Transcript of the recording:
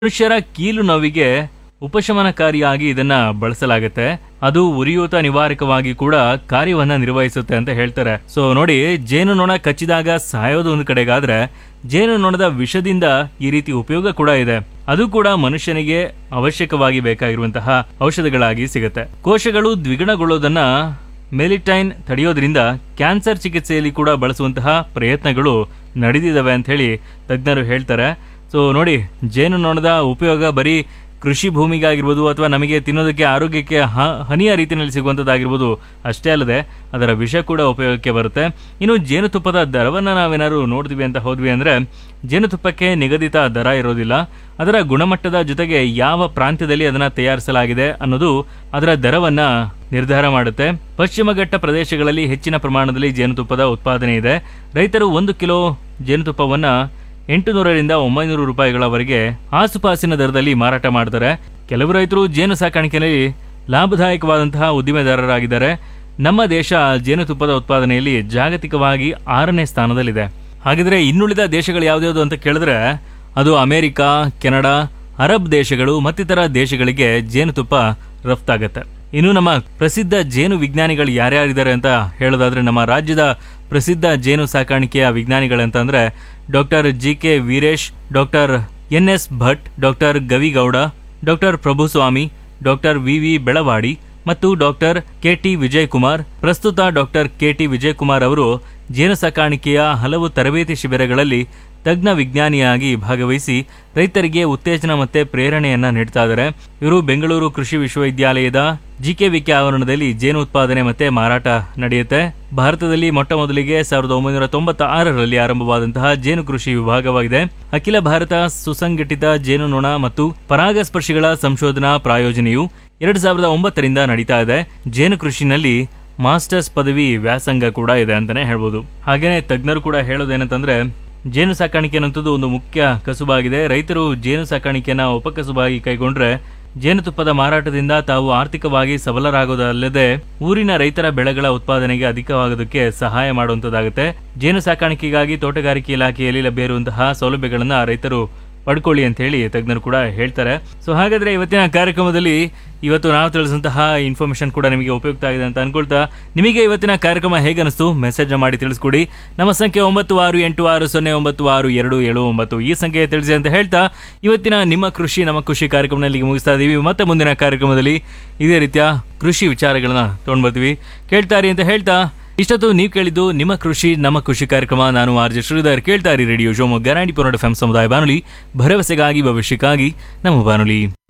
ಮನುಷ್ಯರ ಕೀಲು ನೋವಿಗೆ ಉಪಶಮನಕಾರಿಯಾಗಿ ಇದನ್ನ ಬಳಸಲಾಗುತ್ತೆ ಅದು ಉರಿಯೂತ ನಿವಾರಕವಾಗಿ ಕೂಡ ಕಾರ್ಯವನ್ನ ನಿರ್ವಹಿಸುತ್ತೆ ಅಂತ ಹೇಳ್ತಾರೆ ಸೊ ನೋಡಿ ಜೇನು ನೊಣ ಕಚ್ಚಿದಾಗ ಸಾಯೋದು ಒಂದು ಕಡೆಗಾದ್ರೆ ಜೇನು ನೊಣದ ವಿಷದಿಂದ ಈ ರೀತಿ ಉಪಯೋಗ ಕೂಡ ಇದೆ ಅದು ಕೂಡ ಮನುಷ್ಯನಿಗೆ ಅವಶ್ಯಕವಾಗಿ ಬೇಕಾಗಿರುವಂತಹ ಔಷಧಗಳಾಗಿ ಸಿಗುತ್ತೆ ಕೋಶಗಳು ದ್ವಿಗುಣಗೊಳ್ಳೋದನ್ನ ಮೆಲಿಟೈನ್ ತಡೆಯೋದ್ರಿಂದ ಕ್ಯಾನ್ಸರ್ ಚಿಕಿತ್ಸೆಯಲ್ಲಿ ಕೂಡ ಬಳಸುವಂತಹ ಪ್ರಯತ್ನಗಳು ನಡೆದಿದ್ದಾವೆ ಅಂತ ಹೇಳಿ ತಜ್ಞರು ಹೇಳ್ತಾರೆ ಸೊ ನೋಡಿ ಜೇನು ನೊಣದ ಉಪಯೋಗ ಬರೀ ಕೃಷಿ ಭೂಮಿಗಾಗಿರ್ಬೋದು ಅಥವಾ ನಮಗೆ ತಿನ್ನೋದಕ್ಕೆ ಆರೋಗ್ಯಕ್ಕೆ ಹ- ಹನಿಯ ರೀತಿಯಲ್ಲಿ ಸಿಗುವಂಥದ್ದಾಗಿರ್ಬೋದು ಅಷ್ಟೇ ಅಲ್ಲದೆ ಅದರ ವಿಷ ಕೂಡ ಉಪಯೋಗಕ್ಕೆ ಬರುತ್ತೆ ಇನ್ನು ಜೇನುತುಪ್ಪದ ದರವನ್ನು ನಾವೇನಾದ್ರು ನೋಡ್ತೀವಿ ಅಂತ ಹೋದ್ವಿ ಅಂದರೆ ಜೇನುತುಪ್ಪಕ್ಕೆ ನಿಗದಿತ ದರ ಇರೋದಿಲ್ಲ ಅದರ ಗುಣಮಟ್ಟದ ಜೊತೆಗೆ ಯಾವ ಪ್ರಾಂತ್ಯದಲ್ಲಿ ಅದನ್ನು ತಯಾರಿಸಲಾಗಿದೆ ಅನ್ನೋದು ಅದರ ದರವನ್ನು ನಿರ್ಧಾರ ಮಾಡುತ್ತೆ ಪಶ್ಚಿಮ ಘಟ್ಟ ಪ್ರದೇಶಗಳಲ್ಲಿ ಹೆಚ್ಚಿನ ಪ್ರಮಾಣದಲ್ಲಿ ಜೇನುತುಪ್ಪದ ಉತ್ಪಾದನೆ ಇದೆ ರೈತರು ಒಂದು ಕಿಲೋ ಜೇನುತುಪ್ಪವನ್ನು ಎಂಟು ನೂರರಿಂದ ಒಂಬೈನೂರು ರೂಪಾಯಿಗಳವರೆಗೆ ಆಸುಪಾಸಿನ ದರದಲ್ಲಿ ಮಾರಾಟ ಮಾಡ್ತಾರೆ ಕೆಲವು ರೈತರು ಜೇನು ಸಾಕಾಣಿಕೆಯಲ್ಲಿ ಲಾಭದಾಯಕವಾದಂತಹ ಉದ್ದಿಮೆದಾರರಾಗಿದ್ದಾರೆ ನಮ್ಮ ದೇಶ ಜೇನುತುಪ್ಪದ ಉತ್ಪಾದನೆಯಲ್ಲಿ ಜಾಗತಿಕವಾಗಿ ಆರನೇ ಸ್ಥಾನದಲ್ಲಿದೆ ಹಾಗಿದ್ರೆ ಇನ್ನುಳಿದ ದೇಶಗಳು ಯಾವ್ದ್ಯಾವ್ದು ಅಂತ ಕೇಳಿದ್ರೆ ಅದು ಅಮೆರಿಕ ಕೆನಡಾ ಅರಬ್ ದೇಶಗಳು ಮತ್ತಿತರ ದೇಶಗಳಿಗೆ ಜೇನುತುಪ್ಪ ರಫ್ತಾಗತ್ತೆ ಇನ್ನು ನಮ್ಮ ಪ್ರಸಿದ್ಧ ಜೇನು ವಿಜ್ಞಾನಿಗಳು ಯಾರ್ಯಾರಿದ್ದಾರೆ ಅಂತ ಹೇಳೋದಾದ್ರೆ ನಮ್ಮ ರಾಜ್ಯದ ಪ್ರಸಿದ್ಧ ಜೇನು ಸಾಕಾಣಿಕೆಯ ವಿಜ್ಞಾನಿಗಳಂತಂದ್ರೆ doctor G K Veeresh doctor N S Bhat doctor Gavigowda doctor Prabhuswamy doctor V V Belavadi ಮತ್ತು doctor K T Vijay Kumar ಪ್ರಸ್ತುತ doctor K T Vijay Kumar ಅವರು ಜೇನು ಸಾಕಾಣಿಕೆಯ ಹಲವು ತರಬೇತಿ ಶಿಬಿರಗಳಲ್ಲಿ ತಜ್ಞ ವಿಜ್ಞಾನಿಯಾಗಿ ಭಾಗವಹಿಸಿ ರೈತರಿಗೆ ಉತ್ತೇಜನ ಮತ್ತೆ ಪ್ರೇರಣೆಯನ್ನ ನೀಡ್ತಾ ಇದ್ದಾರೆ ಇವರು ಬೆಂಗಳೂರು ಕೃಷಿ ವಿಶ್ವವಿದ್ಯಾಲಯದ ಜಿಕೆವಿಕೆ ಆವರಣದಲ್ಲಿ ಜೇನು ಉತ್ಪಾದನೆ ಮತ್ತೆ ಮಾರಾಟ ನಡೆಯುತ್ತೆ ಭಾರತದಲ್ಲಿ ಮೊಟ್ಟ ಮೊದಲಿಗೆ ಸಾವಿರದ ಒಂಬೈನೂರ ತೊಂಬತ್ತ ಆರರಲ್ಲಿ ಆರಂಭವಾದಂತಹ ಜೇನು ಕೃಷಿ ವಿಭಾಗವಾಗಿದೆ ಅಖಿಲ ಭಾರತ ಸುಸಂಘಟಿತ ಜೇನು ನೊಣ ಮತ್ತು ಪರಾಗಸ್ಪರ್ಶಿಗಳ ಸಂಶೋಧನಾ ಪ್ರಾಯೋಜನೆಯು ಎರಡ್ ಸಾವಿರದ ಒಂಬತ್ತರಿಂದ ನಡೀತಾ ಇದೆ ಜೇನು ಕೃಷಿನಲ್ಲಿ ಮಾಸ್ಟರ್ಸ್ ಪದವಿ ವ್ಯಾಸಂಗ ಕೂಡ ಇದೆ ಅಂತಾನೆ ಹೇಳ್ಬೋದು ಹಾಗೇನೆ ತಜ್ಞರು ಕೂಡ ಹೇಳೋದೇನಂತಂದ್ರೆ ಜೇನು ಸಾಕಾಣಿಕೆ ಅನ್ನೋಂಥದ್ದು ಒಂದು ಮುಖ್ಯ ಕಸುಬಾಗಿದೆ ರೈತರು ಜೇನು ಸಾಕಾಣಿಕೆಯನ್ನ ಉಪಕಸುಬಾಗಿ ಕೈಗೊಂಡ್ರೆ ಜೇನುತುಪ್ಪದ ಮಾರಾಟದಿಂದ ತಾವು ಆರ್ಥಿಕವಾಗಿ ಸಬಲರಾಗೋದಲ್ಲದೆ ಊರಿನ ರೈತರ ಬೆಳೆಗಳ ಉತ್ಪಾದನೆಗೆ ಅಧಿಕವಾಗೋದಕ್ಕೆ ಸಹಾಯ ಮಾಡುವಂತದ್ದಾಗುತ್ತೆ ಜೇನು ಸಾಕಾಣಿಕೆಗಾಗಿ ತೋಟಗಾರಿಕೆ ಇಲಾಖೆಯಲ್ಲಿ ಲಭ್ಯ ಇರುವಂತಹ ಸೌಲಭ್ಯಗಳನ್ನ ರೈತರು ಪಡ್ಕೊಳ್ಳಿ ಅಂತ ಹೇಳಿ ತಜ್ಞರು ಕೂಡ ಹೇಳ್ತಾರೆ ಸೊ ಹಾಗಾದ್ರೆ ಇವತ್ತಿನ ಕಾರ್ಯಕ್ರಮದಲ್ಲಿ ಇವತ್ತು ನಾವು ತಿಳಿಸಿದಂತಹ ಇನ್ಫಾರ್ಮೇಶನ್ ಕೂಡ ನಿಮಗೆ ಉಪಯುಕ್ತ ಆಗಿದೆ ಅಂತ ಅನ್ಕೊಳ್ತಾ ನಿಮಗೆ ಇವತ್ತಿನ ಕಾರ್ಯಕ್ರಮ ಹೇಗನಿಸ್ತು ಮೆಸೇಜ್ ಮಾಡಿ ತಿಳಿಸ್ಕೊಡಿ ನಮ್ಮ ಸಂಖ್ಯೆ ಒಂಬತ್ತು ಆರು ಎಂಟು ಆರು ಸೊನ್ನೆ ಒಂಬತ್ತು ಆರು ಎರಡು ಏಳು ಒಂಬತ್ತು ಈ ಸಂಖ್ಯೆ ತಿಳಿಸಿ ಅಂತ ಹೇಳ್ತಾ ಇವತ್ತಿನ ನಿಮ್ಮ ಕೃಷಿ ನಮ್ಮ ಕೃಷಿ ಕಾರ್ಯಕ್ರಮದಲ್ಲಿ ಇಲ್ಲಿಗೆ ಮುಗಿಸ್ತಾ ಇದೀವಿ ಮತ್ತೆ ಮುಂದಿನ ಕಾರ್ಯಕ್ರಮದಲ್ಲಿ ಇದೇ ರೀತಿಯ ಕೃಷಿ ವಿಚಾರಗಳನ್ನ ತೊಗೊಂಡ್ ಬರ್ತೀವಿ ಕೇಳ್ತಾರಿ ಅಂತ ಹೇಳ್ತಾ ಇಷ್ಟೊತ್ತು ನೀವು ಕೇಳಿದ್ದು ನಿಮ್ಮ ಕೃಷಿ ನಮ್ಮ ಕೃಷಿ ಕಾರ್ಯಕ್ರಮ ನಾನು ಆರ್ ಜೆ ಶ್ರೀಧರ್ ಕೇಳ್ತಾರಿ ರೇಡಿಯೋ ಶಿವಮೊಗ್ಗ ನಾಡಿ ಪೊನ್ನಡ ಎಫ್ ಸಮುದಾಯ ಬಾನುಲಿ ಭರವಸೆಗಾಗಿ ಭವಿಷ್ಯಕ್ಕಾಗಿ ನಮ್ಮ ಬಾನುಲಿ